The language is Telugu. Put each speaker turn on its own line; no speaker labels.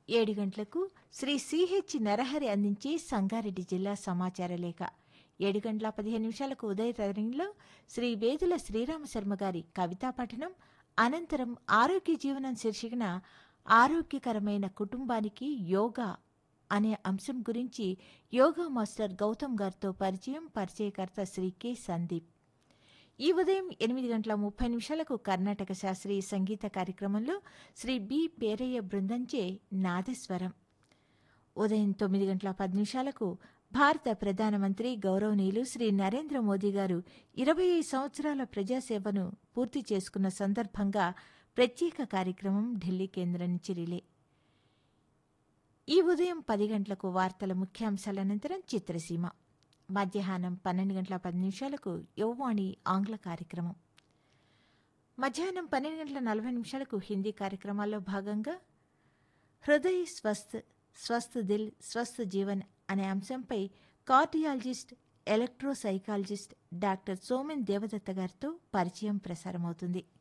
ఏడు గంటలకు శ్రీ సిహెచ్ నరహరి అందించే సంగారెడ్డి జిల్లా సమాచార లేఖ ఏడు గంటల పదిహేను నిమిషాలకు ఉదయ తరంలో శ్రీ వేదుల శ్రీరామ శర్మ గారి కవితా పఠనం అనంతరం ఆరోగ్య జీవనం శీర్షికన ఆరోగ్యకరమైన కుటుంబానికి యోగా అనే అంశం గురించి యోగా మాస్టర్ గౌతమ్ గారితో పరిచయం పరిచయకర్త శ్రీ కె సందీప్ ఈ ఉదయం ఎనిమిది గంటల ముప్పై నిమిషాలకు కర్ణాటక శాస్త్రీయ సంగీత కార్యక్రమంలో శ్రీ బి పేరయ్య బృందంచే నాదస్వరం ఉదయం తొమ్మిది గంటల పది నిమిషాలకు భారత ప్రధానమంత్రి గౌరవనీయులు శ్రీ నరేంద్ర మోదీ గారు ఇరవై ఐదు సంవత్సరాల ప్రజాసేవను పూర్తి చేసుకున్న సందర్భంగా ప్రత్యేక కార్యక్రమం ఢిల్లీ కేంద్రం నుంచి రిలే ఈ ఉదయం పది గంటలకు వార్తల ముఖ్యాంశాల అనంతరం చిత్రసీమ మధ్యాహ్నం పన్నెండు గంటల పది నిమిషాలకు యువవాణి ఆంగ్ల కార్యక్రమం మధ్యాహ్నం పన్నెండు గంటల నలభై నిమిషాలకు హిందీ కార్యక్రమాల్లో భాగంగా హృదయ్ స్వస్థ్ స్వస్థ్ దిల్ స్వస్థ్ జీవన్ అనే అంశంపై cardiologist electrophysiologist doctor Somen Devadatta గారితో పరిచయం ప్రసారమవుతుంది